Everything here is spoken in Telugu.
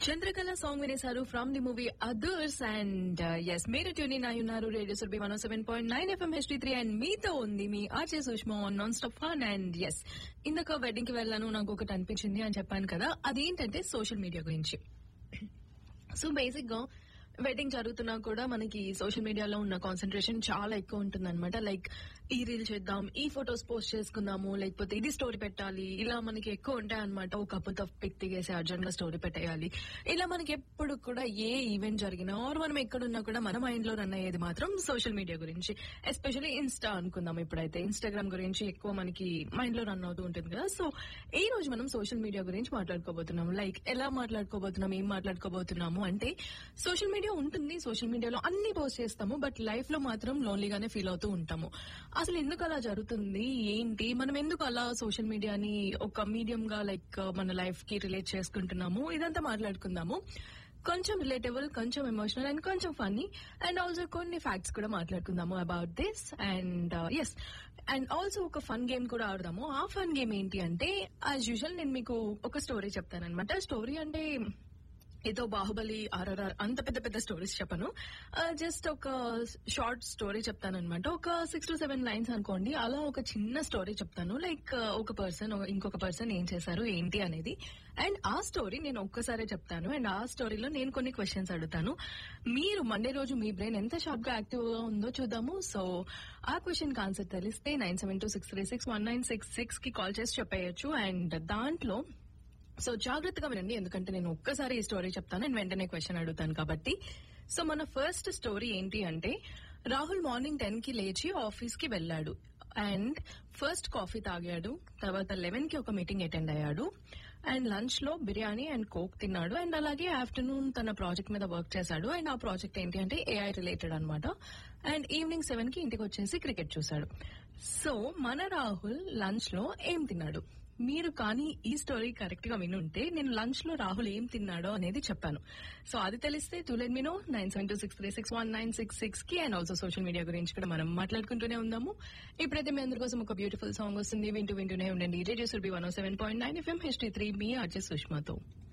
చంద్రకళ సాంగ్ వినేశారు from the movie Others and yes మీరు ట్యూన్ ఇన్ అయి ఉన్నారు radio Surabhi one seven point nine FM HD three and మీతో ఉంది మీ RJ Sushma non stop fun and yes ఇందాక వెడ్డింగ్ కి వెళ్ళాను నాకు ఒకటి అనిపించింది అని చెప్పాను కదా అదేంటంటే సోషల్ మీడియా గురించి సో బేసిక్ గా వెడ్డింగ్ జరుగుతున్నా కూడా మనకి సోషల్ మీడియాలో ఉన్న కాన్సన్ట్రేషన్ చాలా ఎక్కువ ఉంటుంది అనమాట లైక్ ఈ రీల్ చేద్దాం ఈ ఫొటోస్ పోస్ట్ చేసుకుందాము లేకపోతే ఇది స్టోరీ పెట్టాలి ఇలా మనకి ఎక్కువ ఉంటాయి అనమాట ఒక కపుల్ ఆఫ్ పిక్ దిగేసి అర్జెంట్ గా స్టోరీ పెట్టేయాలి ఇలా మనకి ఎప్పుడు కూడా ఏ ఈవెంట్ జరిగినా ఆర్ మనం ఎక్కడున్నా కూడా మన మైండ్ లో రన్ అయ్యేది మాత్రం సోషల్ మీడియా గురించి ఎస్పెషల్లీ ఇన్స్టా అనుకుందాం ఇప్పుడైతే ఇన్స్టాగ్రామ్ గురించి ఎక్కువ మనకి మైండ్ లో రన్ అవుతూ ఉంటుంది కదా సో ఈ రోజు మనం సోషల్ మీడియా గురించి మాట్లాడుకోబోతున్నాం లైక్ ఎలా మాట్లాడుకోబోతున్నాం ఏం మాట్లాడుకోబోతున్నాము అంటే సోషల్ మీడియా ఉంటుంది సోషల్ మీడియాలో అన్ని పోస్ట్ చేస్తాము బట్ లైఫ్ లో మాత్రం లోన్లీగానే ఫీల్ అవుతూ ఉంటాము అసలు ఎందుకు అలా జరుగుతుంది ఏంటి మనం ఎందుకు అలా సోషల్ మీడియాని ఒక మీడియం గా లైక్ మన లైఫ్ కి రిలేట్ చేసుకుంటున్నాము ఇదంతా మాట్లాడుకుందాము కొంచెం రిలేటబుల్ కొంచెం ఎమోషనల్ అండ్ కొంచెం ఫన్నీ అండ్ ఆల్సో కొన్ని ఫ్యాక్ట్స్ కూడా మాట్లాడుకుందాము about this and yes and also ఒక ఫన్ గేమ్ కూడా ఆడదాము ఆ ఫన్ గేమ్ ఏంటి అంటే యాజ్ యూజువల్ నేను మీకు ఒక స్టోరీ చెప్తానన్నమాట స్టోరీ అంటే ఏదో బాహుబలి ఆర్ఆర్ఆర్ అంత పెద్ద పెద్ద స్టోరీస్ చెప్పను జస్ట్ ఒక షార్ట్ స్టోరీ చెప్తానన్నమాట ఒక సిక్స్ టు సెవెన్ లైన్స్ అనుకోండి అలా ఒక చిన్న స్టోరీ చెప్తాను లైక్ ఒక పర్సన్ ఇంకొక పర్సన్ ఏం చేశారు ఏంటి అనేది అండ్ ఆ స్టోరీ నేను ఒక్కసారే చెప్తాను అండ్ ఆ స్టోరీలో నేను కొన్ని క్వశ్చన్స్ అడుగుతాను మీరు మండే రోజు మీ బ్రెయిన్ ఎంత షార్ప్ గా యాక్టివ్ గా ఉందో చూద్దాము సో ఆ క్వశ్చన్ ఆన్సర్ తెలిస్తే nine seven two six three six one nine six six కి కాల్ చేసి చెప్పేయచ్చు అండ్ దాంట్లో సో జాగ్రత్తగా వినండి ఎందుకంటే నేను ఒక్కసారి ఈ స్టోరీ చెప్తాను అండ్ వెంటనే క్వశ్చన్ అడుగుతాను కాబట్టి సో మన ఫస్ట్ స్టోరీ ఏంటి అంటే రాహుల్ మార్నింగ్ టెన్ కి లేచి ఆఫీస్ కి వెళ్ళాడు అండ్ ఫస్ట్ కాఫీ తాగాడు తర్వాత లెవెన్ కి ఒక మీటింగ్ అటెండ్ అయ్యాడు అండ్ లంచ్ లో బిర్యానీ అండ్ కోక్ తిన్నాడు అండ్ అలాగే ఆఫ్టర్నూన్ తన ప్రాజెక్ట్ మీద వర్క్ చేశాడు అండ్ ఆ ప్రాజెక్ట్ ఏంటి అంటే ఏఐ రిలేటెడ్ అనమాట అండ్ ఈవినింగ్ సెవెన్ కి ఇంటికి వచ్చేసి క్రికెట్ చూశాడు సో మన రాహుల్ లంచ్ లో ఏం తిన్నాడు మీరు కానీ ఈ స్టోరీ కరెక్ట్ గా వినుంటే నేను లంచ్ లో రాహుల్ ఏం తిన్నాడో అనేది చెప్పాను సో అది తెలిస్తే to let me know nine seven two six three six one nine six six కి అండ్ ఆల్సో సోషల్ మీడియా గురించి కూడా మనం మాట్లాడుకుంటూనే ఉందాము ఇప్పుడైతే మీ అందరి కోసం ఒక బ్యూటిఫుల్ సాంగ్ వస్తుంది వింటూ వింటూనే ఉండండి radio Surabhi one seven point nine FM HD three మీ అర్జెస్ సుష్మాతో